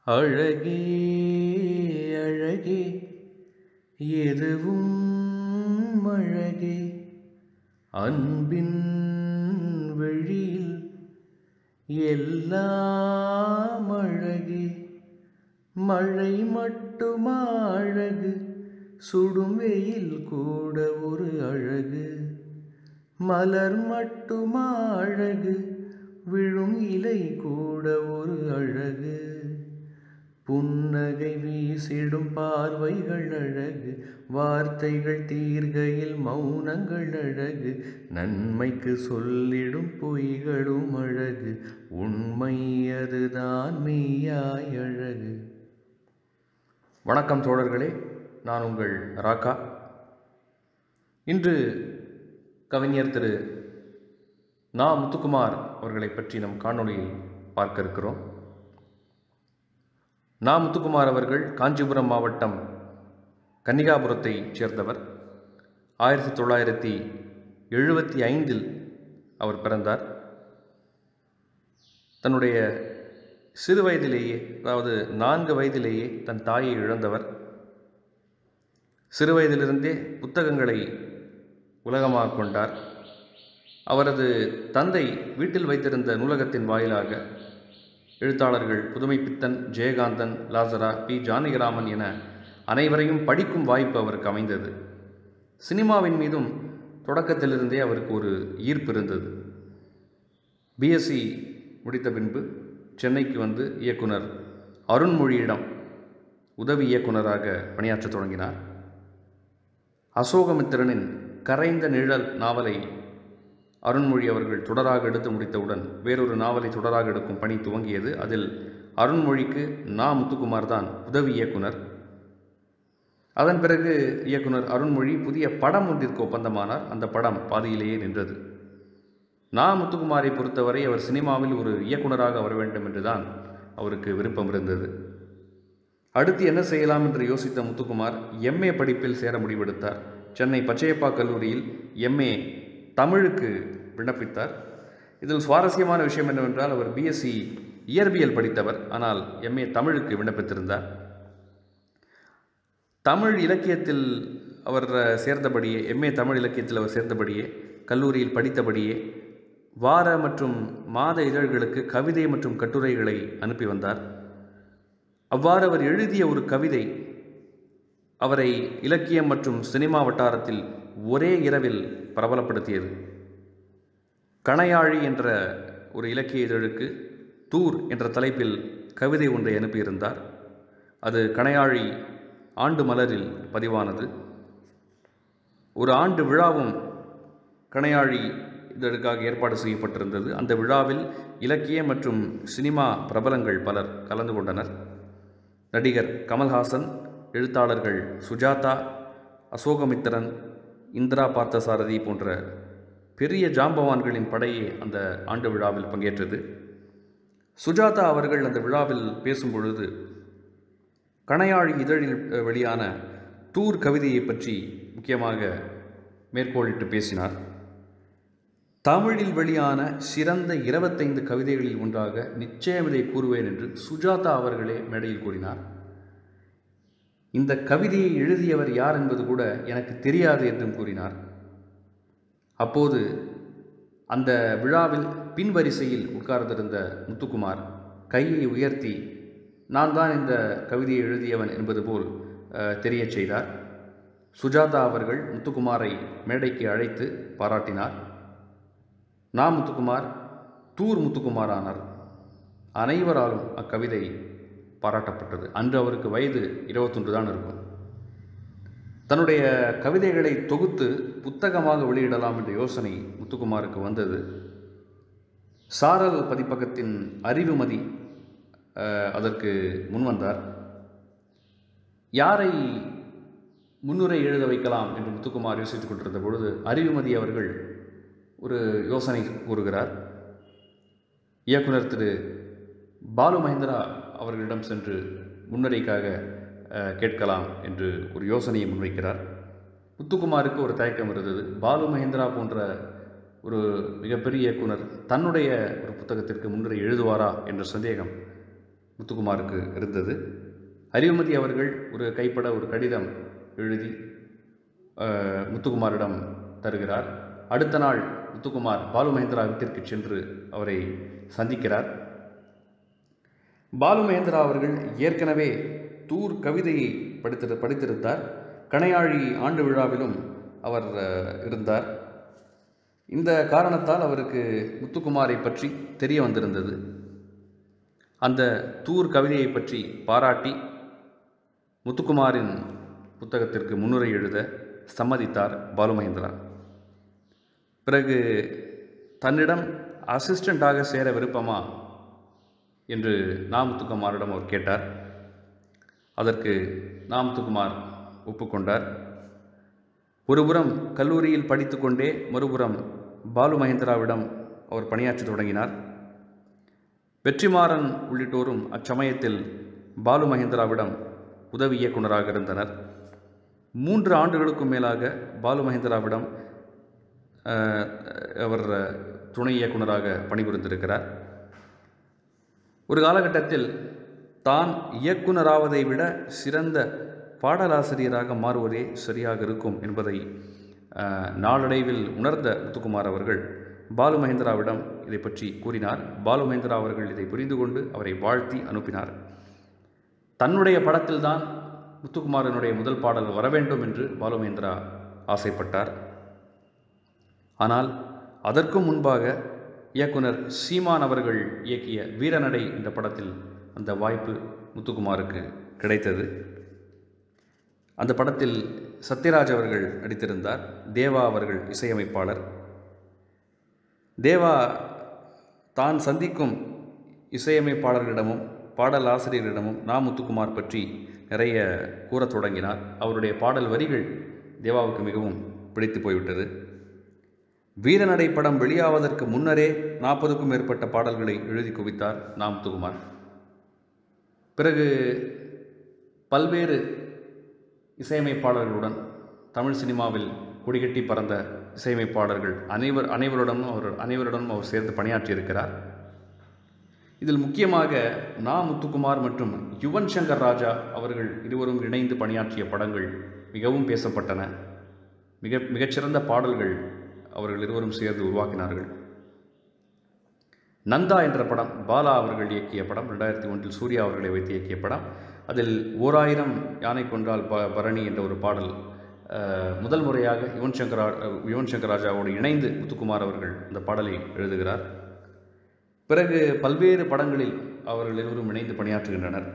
அழகே அழகே எதுவும் அழகே அன்பின் வழியில் எல்லாம் அழகே மழை மட்டுமா அழகு சுடும் வெயில் கூட ஒரு அழகு மலர் மட்டுமா அழகு விழும் இலை கூட ஒரு அழகு புன்னகை வீசிடும் பார்வைகள் அழகு வார்த்தைகள் தீர்கையில் மௌனங்கள் அழகு நன்மைக்கு சொல்லிடும் பொய்களும் அழகு உண்மை அதுதான் மெய்யாய் அழகு வணக்கம் தோழர்களே நான் உங்கள் ராக்கா இன்று கவிஞர் திரு நா முத்துக்குமார் அவர்களை பற்றி நம் காணொளியில் பார்க்க இருக்கிறோம் நா முத்துக்குமார் அவர்கள் காஞ்சிபுரம் மாவட்டம் கன்னிகாபுரத்தைச் சேர்ந்தவர் ஆயிரத்தி தொள்ளாயிரத்தி எழுபத்தி ஐந்தில் அவர் பிறந்தார் தன்னுடைய சிறு வயதிலேயே அதாவது நான்கு வயதிலேயே தன் தாயை இழந்தவர் சிறு வயதிலிருந்தே புத்தகங்களை உலகமாக கொண்டார் அவரது தந்தை வீட்டில் வைத்திருந்த நூலகத்தின் வாயிலாக எழுத்தாளர்கள் புதுமைப்பித்தன் ஜெயகாந்தன் லாசரா பி ஜானகிராமன் என அனைவரையும் படிக்கும் வாய்ப்பு அவருக்கு அமைந்தது சினிமாவின் மீதும் தொடக்கத்திலிருந்தே அவருக்கு ஒரு ஈர்ப்பு இருந்தது பிஎஸ்சி முடித்த பின்பு சென்னைக்கு வந்து இயக்குனர் அருண்மொழியிடம் உதவி இயக்குனராக பணியாற்றத் தொடங்கினார் அசோகமித்திரனின் கரைந்த நிழல் நாவலை அருண்மொழி அவர்கள் தொடராக எடுத்து முடித்தவுடன் வேறொரு நாவலை தொடராக எடுக்கும் பணி துவங்கியது அதில் அருண்மொழிக்கு நா முத்துக்குமார் தான் உதவி இயக்குனர் அதன் பிறகு இயக்குனர் அருண்மொழி புதிய படம் ஒன்றிற்கு ஒப்பந்தமானார் அந்த படம் பாதியிலேயே நின்றது நா முத்துக்குமாரை பொறுத்தவரை அவர் சினிமாவில் ஒரு இயக்குனராக வர வேண்டும் என்றுதான் அவருக்கு விருப்பம் இருந்தது அடுத்து என்ன செய்யலாம் என்று யோசித்த முத்துக்குமார் எம்ஏ படிப்பில் சேர முடிவெடுத்தார் சென்னை பச்சையப்பா கல்லூரியில் எம்ஏ தமிழுக்கு விண்ணப்பித்தார் இதில் சுவாரஸ்யமான விஷயம் என்னவென்றால் அவர் பிஎஸ்சி இயற்பியல் படித்தவர் ஆனால் எம்ஏ தமிழுக்கு விண்ணப்பித்திருந்தார் தமிழ் இலக்கியத்தில் அவர் சேர்ந்தபடியே எம்ஏ தமிழ் இலக்கியத்தில் அவர் சேர்ந்தபடியே கல்லூரியில் படித்தபடியே வார மற்றும் மாத இதழ்களுக்கு கவிதை மற்றும் கட்டுரைகளை அனுப்பி வந்தார் அவ்வாறு அவர் எழுதிய ஒரு கவிதை அவரை இலக்கியம் மற்றும் சினிமா வட்டாரத்தில் ஒரே இரவில் பிரபலப்படுத்தியது கணையாழி என்ற ஒரு இலக்கிய இதழுக்கு தூர் என்ற தலைப்பில் கவிதை ஒன்றை அனுப்பியிருந்தார் அது கணையாழி ஆண்டு மலரில் பதிவானது ஒரு ஆண்டு விழாவும் கணையாழி இதழுக்காக ஏற்பாடு செய்யப்பட்டிருந்தது அந்த விழாவில் இலக்கிய மற்றும் சினிமா பிரபலங்கள் பலர் கலந்து கொண்டனர் நடிகர் கமல்ஹாசன் எழுத்தாளர்கள் சுஜாதா அசோகமித்திரன் இந்திரா பார்த்தசாரதி போன்ற பெரிய ஜாம்பவான்களின் படையே அந்த ஆண்டு விழாவில் பங்கேற்றது சுஜாதா அவர்கள் அந்த விழாவில் பேசும்பொழுது கணையாழி இதழில் வெளியான தூர் கவிதையை பற்றி முக்கியமாக மேற்கோளிட்டு பேசினார் தமிழில் வெளியான சிறந்த இருபத்தைந்து கவிதைகளில் ஒன்றாக நிச்சயம் இதை கூறுவேன் என்று சுஜாதா அவர்களே மேடையில் கூறினார் இந்த கவிதையை எழுதியவர் யார் என்பது கூட எனக்கு தெரியாது என்றும் கூறினார் அப்போது அந்த விழாவில் பின்வரிசையில் உட்கார்ந்திருந்த முத்துக்குமார் கையை உயர்த்தி நான் தான் இந்த கவிதையை எழுதியவன் என்பது போல் தெரியச் செய்தார் சுஜாதா அவர்கள் முத்துக்குமாரை மேடைக்கு அழைத்து பாராட்டினார் நா முத்துக்குமார் தூர் முத்துக்குமார் ஆனார் அனைவராலும் அக்கவிதை பாராட்டப்பட்டது அன்று அவருக்கு வயது இருபத்தொன்று தான் இருக்கும் தன்னுடைய கவிதைகளை தொகுத்து புத்தகமாக வெளியிடலாம் என்ற யோசனை முத்துக்குமாருக்கு வந்தது சாரல் பதிப்பகத்தின் அறிவுமதி அதற்கு முன்வந்தார் யாரை முன்னுரை எழுத வைக்கலாம் என்று முத்துக்குமார் யோசித்துக் கொண்டிருந்த பொழுது அறிவுமதி அவர்கள் ஒரு யோசனை கூறுகிறார் இயக்குனர் திரு பாலு மகேந்திரா அவர்களிடம் சென்று முன்னுரைக்காக கேட்கலாம் என்று ஒரு யோசனையை முன்வைக்கிறார் முத்துக்குமாருக்கு ஒரு தயக்கம் இருந்தது பாலு மகேந்திரா போன்ற ஒரு மிகப்பெரிய இயக்குனர் தன்னுடைய ஒரு புத்தகத்திற்கு முன்னுரை எழுதுவாரா என்ற சந்தேகம் முத்துக்குமாருக்கு இருந்தது அறிவுமதி அவர்கள் ஒரு கைப்பட ஒரு கடிதம் எழுதி அஹ், முத்துக்குமாரிடம் தருகிறார் அடுத்த நாள் முத்துக்குமார் பாலு மகேந்திரா வீட்டிற்கு சென்று அவரை சந்திக்கிறார் பாலு மகேந்திரா அவர்கள் ஏற்கனவே தூர் கவிதையை படித்திரு படித்திருந்தார் கணையாழி ஆண்டு விழாவிலும் அவர் அஹ், இருந்தார் இந்த காரணத்தால் அவருக்கு முத்துக்குமாரை பற்றி தெரிய வந்திருந்தது அந்த தூர் கவிதையை பற்றி பாராட்டி முத்துக்குமாரின் புத்தகத்திற்கு முன்னுரை எழுத சம்மதித்தார் பாலு மகேந்திரா பிறகு தன்னிடம் அசிஸ்டண்டாக சேர விருப்பமா என்று நா முத்துக்குமாரிடம் அவர் கேட்டார் அதற்கு நா முத்துக்குமார் ஒப்புக்கொண்டார் ஒருபுறம் கல்லூரியில் படித்துக்கொண்டே மறுபுறம் பாலு மகேந்திராவிடம் அவர் பணியாற்றத் தொடங்கினார் வெற்றிமாறன் உள்ளிட்டோரும் அச்சமயத்தில் பாலு மகேந்திராவிடம் உதவி இயக்குனராக இருந்தனர் மூன்று ஆண்டுகளுக்கும் மேலாக பாலு மகேந்திராவிடம் அஹ், அவர் அஹ், துணை இயக்குனராக பணிபுரிந்திருக்கிறார் ஒரு காலகட்டத்தில் தான் இயக்குனராவதை விட சிறந்த பாடலாசிரியராக மாறுவதே சரியாக இருக்கும் என்பதை அஹ், நாளடைவில் உணர்ந்த முத்துக்குமார் அவர்கள் பாலு மகேந்திராவிடம் இதை பற்றி கூறினார் பாலு மகேந்திரா அவர்கள் இதை புரிந்து கொண்டு அவரை வாழ்த்தி அனுப்பினார் தன்னுடைய படத்தில்தான் முத்துக்குமாரனுடைய முதல் பாடல் வர வேண்டும் என்று பாலு மகேந்திரா ஆசைப்பட்டார் ஆனால் அதற்கும் முன்பாக இயக்குனர் சீமான் அவர்கள் இயக்கிய வீரநடை என்ற படத்தில் அந்த வாய்ப்பு முத்துக்குமாருக்கு கிடைத்தது அந்த படத்தில் சத்யராஜ் அவர்கள் நடித்திருந்தார் தேவா அவர்கள் இசையமைப்பாளர் தேவா தான் சந்திக்கும் இசையமைப்பாளர்களிடமும் பாடல் ஆசிரியர்களிடமும் நா முத்துக்குமார் பற்றி நிறைய கூறத் தொடங்கினார் அவருடைய பாடல் வரிகள் தேவாவுக்கு மிகவும் பிடித்து போய்விட்டது வீரநடை படம் வெளியாவதற்கு முன்னரே நாற்பதுக்கும் மேற்பட்ட பாடல்களை எழுதி குவித்தார் நா முத்துக்குமார் பிறகு பல்வேறு இசையமைப்பாளர்களுடன் தமிழ் சினிமாவில் கொடிகட்டி பறந்த இசையமைப்பாளர்கள் அனைவர் அனைவருடனும் அவர் அனைவருடனும் அவர் சேர்ந்து பணியாற்றியிருக்கிறார் இதில் முக்கியமாக நா முத்துக்குமார் மற்றும் யுவன் சங்கர் ராஜா அவர்கள் இருவரும் இணைந்து பணியாற்றிய படங்கள் மிகவும் பேசப்பட்டன மிக மிகச்சிறந்த பாடல்கள் அவர்கள் இருவரும் சேர்ந்து உருவாக்கினார்கள் நந்தா என்ற படம் பாலா அவர்கள் இயக்கிய படம் ரெண்டாயிரத்தி ஒன்றில் சூர்யா அவர்களை வைத்து இயக்கிய படம் அதில் ஓராயிரம் யானை கொன்றால் ப பரணி என்ற ஒரு பாடல் அஹ், முதல் முறையாக யுவன் சங்கர் ரா- அஹ், யுவன் சங்கர் ராஜாவோடு இணைந்து முத்துக்குமார் அவர்கள் அந்த பாடலை எழுதுகிறார் பிறகு பல்வேறு படங்களில் அவர்கள் இருவரும் இணைந்து பணியாற்றுகின்றனர்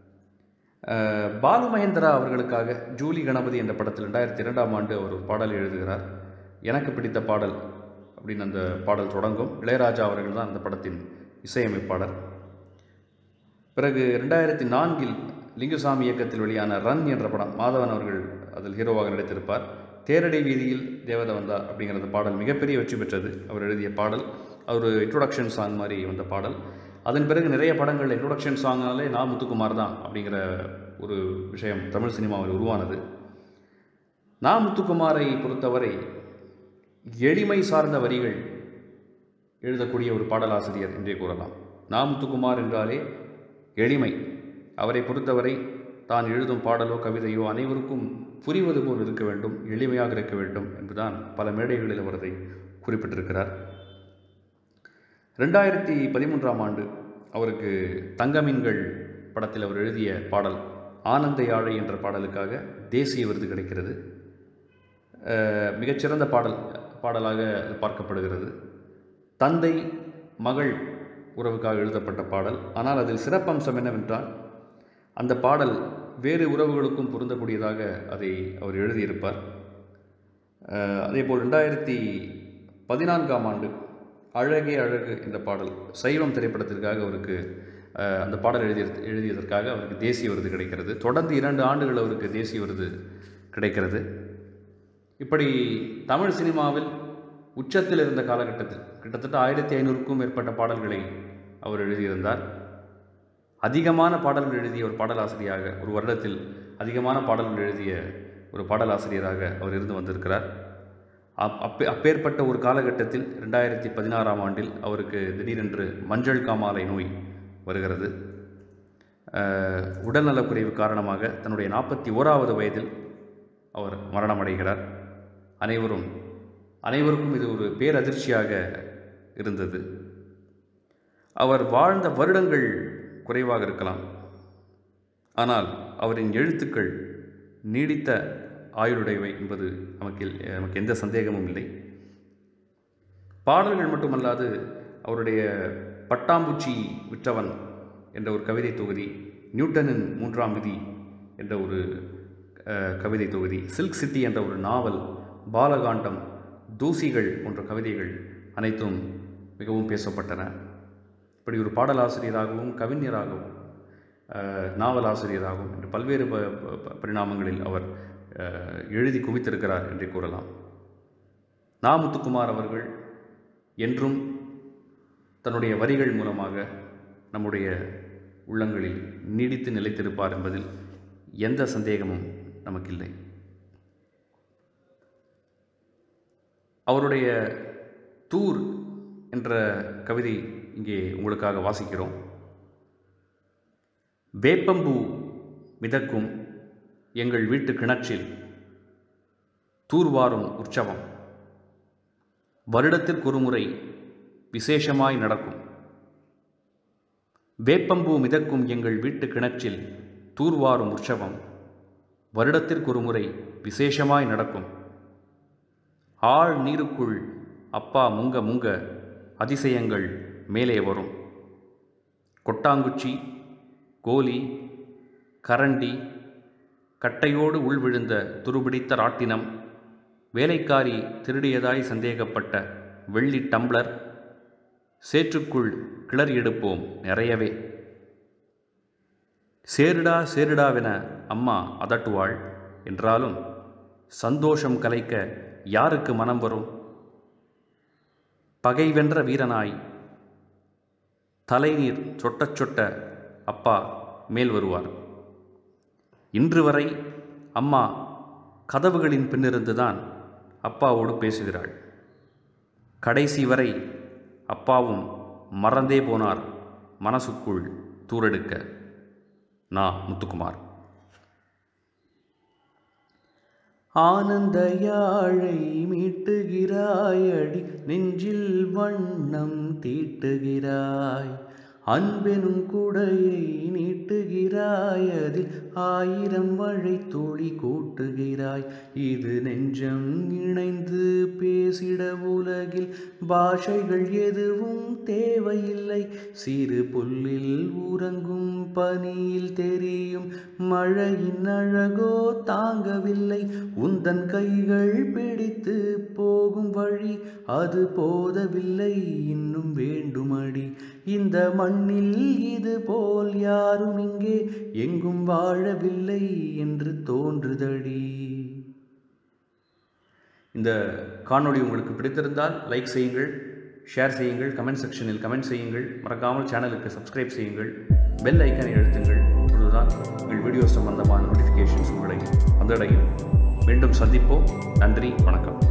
அஹ், பாலு மகேந்திரா அவர்களுக்காக ஜூலி கணபதி என்ற படத்தில் ரெண்டாயிரத்தி இரண்டாம் ஆண்டு அவர் ஒரு பாடல் எழுதுகிறார் எனக்கு பிடித்த பாடல் அப்படின்னு அந்த பாடல் தொடங்கும் இளையராஜா அவர்கள் தான் அந்த படத்தின் இசையமைப்பாளர் பிறகு ரெண்டாயிரத்தி நான்கில் லிங்குசாமி இயக்கத்தில் வெளியான ரன் என்ற படம் மாதவன் அவர்கள் அதில் ஹீரோவாக நடித்திருப்பார் தேரடி வீதியில் தேவதை வந்தா அப்படிங்கிற அந்த பாடல் மிகப்பெரிய வெற்றி பெற்றது அவர் எழுதிய பாடல் அவர் இன்ட்ரோடக்ஷன் சாங் மாதிரி வந்த பாடல் அதன் பிறகு நிறைய படங்கள் இன்ட்ரோடக்ஷன் சாங்னாலே நா முத்துக்குமார் தான் அப்படிங்கிற ஒரு விஷயம் தமிழ் சினிமாவில் உருவானது நா முத்துக்குமாரை பொறுத்தவரை எளிமை சார்ந்த வரிகள் எழுதக்கூடிய ஒரு பாடலாசிரியர் என்றே கூறலாம் நா முத்துக்குமார் என்றாலே எளிமை அவரை பொறுத்தவரை தான் எழுதும் பாடலோ கவிதையோ அனைவருக்கும் புரிவது போல் இருக்க வேண்டும் எளிமையாக இருக்க வேண்டும் என்பதுதான் பல மேடைகளில் அவர் அதை குறிப்பிட்டிருக்கிறார் ரெண்டாயிரத்தி பதிமூன்றாம் ஆண்டு அவருக்கு தங்கமீன்கள் படத்தில் அவர் எழுதிய பாடல் ஆனந்த யாழை என்ற பாடலுக்காக தேசிய விருது கிடைக்கிறது அஹ், மிகச்சிறந்த பாடல் பாடலாக அது பார்க்கப்படுகிறது தந்தை மகள் உறவுக்காக எழுதப்பட்ட பாடல் ஆனால் அதில் சிறப்பம்சம் என்னவென்றால் அந்த பாடல் வேறு உறவுகளுக்கும் பொருந்தக்கூடியதாக அதை அவர் எழுதியிருப்பார் அஹ், அதேபோல் ரெண்டாயிரத்தி பதினான்காம் ஆண்டு அழகே அழகு என்ற பாடல் சைவம் திரைப்படத்திற்காக அவருக்கு அஹ், அந்த பாடல் எழுதிய எழுதியதற்காக அவருக்கு தேசிய விருது கிடைக்கிறது தொடர்ந்து இரண்டு ஆண்டுகள் அவருக்கு தேசிய விருது கிடைக்கிறது இப்படி தமிழ் சினிமாவில் உச்சத்தில் இருந்த காலகட்டத்தில் கிட்டத்தட்ட ஆயிரத்தி ஐநூறுக்கும் மேற்பட்ட பாடல்களை அவர் எழுதியிருந்தார் அதிகமான பாடல்கள் எழுதிய ஒரு பாடலாசிரியராக ஒரு வருடத்தில் அதிகமான பாடல்கள் எழுதிய ஒரு பாடலாசிரியராக அவர் இருந்து வந்திருக்கிறார் அப் அப்பே அப்பேற்பட்ட ஒரு காலகட்டத்தில் ரெண்டாயிரத்தி பதினாறாம் ஆண்டில் அவருக்கு திடீரென்று மஞ்சள் காமாலை நோய் வருகிறது அஹ், உடல்நலக்குறைவு காரணமாக தன்னுடைய நாற்பத்தி ஓராவது வயதில் அவர் மரணமடைகிறார் அனைவரும் அனைவருக்கும் இது ஒரு பேரதிர்ச்சியாக இருந்தது அவர் வாழ்ந்த வருடங்கள் குறைவாக இருக்கலாம் ஆனால் அவரின் எழுத்துக்கள் நீடித்த ஆயுளுடையவை என்பது நமக்கு இல்- நமக்கு எந்த சந்தேகமும் இல்லை பாடல்கள் மட்டுமல்லாது அவருடைய பட்டாம்பூச்சி விற்றவன் என்ற ஒரு கவிதை தொகுதி நியூட்டனின் மூன்றாம் விதி என்ற ஒரு அஹ், கவிதை தொகுதி சில்க் சிட்டி என்ற ஒரு நாவல் பாலகாண்டம் தூசிகள் போன்ற கவிதைகள் அனைத்தும் மிகவும் பேசப்பட்டன இப்படி ஒரு பாடலாசிரியராகவும் கவிஞராகவும் அஹ், நாவலாசிரியராகவும் என்று பல்வேறு ப ப- பரிணாமங்களில் அவர் அஹ், எழுதி குவித்திருக்கிறார் என்றே கூறலாம் நா முத்துக்குமார் அவர்கள் என்றும் தன்னுடைய வரிகள் மூலமாக நம்முடைய உள்ளங்களில் நீடித்து நிலைத்திருப்பார் என்பதில் எந்த சந்தேகமும் நமக்கில்லை அவருடைய தூர் என்ற கவிதை இங்கே உங்களுக்காக வாசிக்கிறோம் வேப்பம்பூ மிதக்கும் எங்கள் வீட்டு கிணற்றில் தூர்வாரும் உற்சவம் வருடத்திற்கு முறை விசேஷமாய் நடக்கும் வேப்பம்பூ மிதக்கும் எங்கள் வீட்டு கிணற்றில் தூர்வாரும் உற்சவம் வருடத்திற்கு முறை விசேஷமாய் நடக்கும் ஆழ் நீருக்குள் அப்பா முங்க முங்க அதிசயங்கள் மேலே வரும் கொட்டாங்குச்சி கோலி கரண்டி கட்டையோடு உள்விழுந்த துருபிடித்த ராட்டினம் வேலைக்காரி திருடியதாய் சந்தேகப்பட்ட வெள்ளி டம்ளர் சேற்றுக்குள் கிளறி எடுப்போம் நிறையவே சேருடா சேருடாவென அம்மா அதட்டுவாள் என்றாலும் சந்தோஷம் கலைக்க யாருக்கு மனம் வரும் பகை வென்ற வீரனாய் தலைநீர் சொட்டச் சொட்ட அப்பா மேல் வருவார் இன்று வரை அம்மா கதவுகளின் பின்னிருந்துதான் அப்பாவோடு பேசுகிறாள் கடைசி வரை அப்பாவும் மறந்தே போனார் மனசுக்குள் தூரெடுக்க நா முத்துக்குமார் ஆனந்த யாழை மீட்டுகிறாய் அடி நெஞ்சில் வண்ணம் தீட்டுகிறாய் அன்பெனும் குடையை நீட்டுகிறாய் அதில் ஆயிரம் மழை துளி கூட்டுகிறாய் இது நெஞ்சம் இணைந்து பேசிட உலகில் பாஷைகள் எதுவும் தேவையில்லை சிறு புல்லில் உறங்கும் பனியில் தெரியும் மழையின் அழகோ தாங்கவில்லை உந்தன் கைகள் பிடித்து போகும் வழி அது போதவில்லை இன்னும் வேண்டுமடி இந்த மண்ணில் இது போல் யாரும் இங்கே எங்கும் வாழவில்லை என்று தோன்றுதடி இந்த காணொளி உங்களுக்கு பிடித்திருந்தால் லைக் செய்யுங்கள் ஷேர் செய்யுங்கள் கமெண்ட் செக்ஷனில் கமெண்ட் செய்யுங்கள் மறக்காமல் சேனலுக்கு சப்ஸ்கிரைப் செய்யுங்கள் பெல் ஐக்கனை அழுத்துங்கள் அப்பொழுதுதான் உங்கள் வீடியோ சம்பந்தமான நோட்டிஃபிகேஷன்ஸ் உங்களை வந்தடையும் மீண்டும் சந்திப்போம் நன்றி வணக்கம்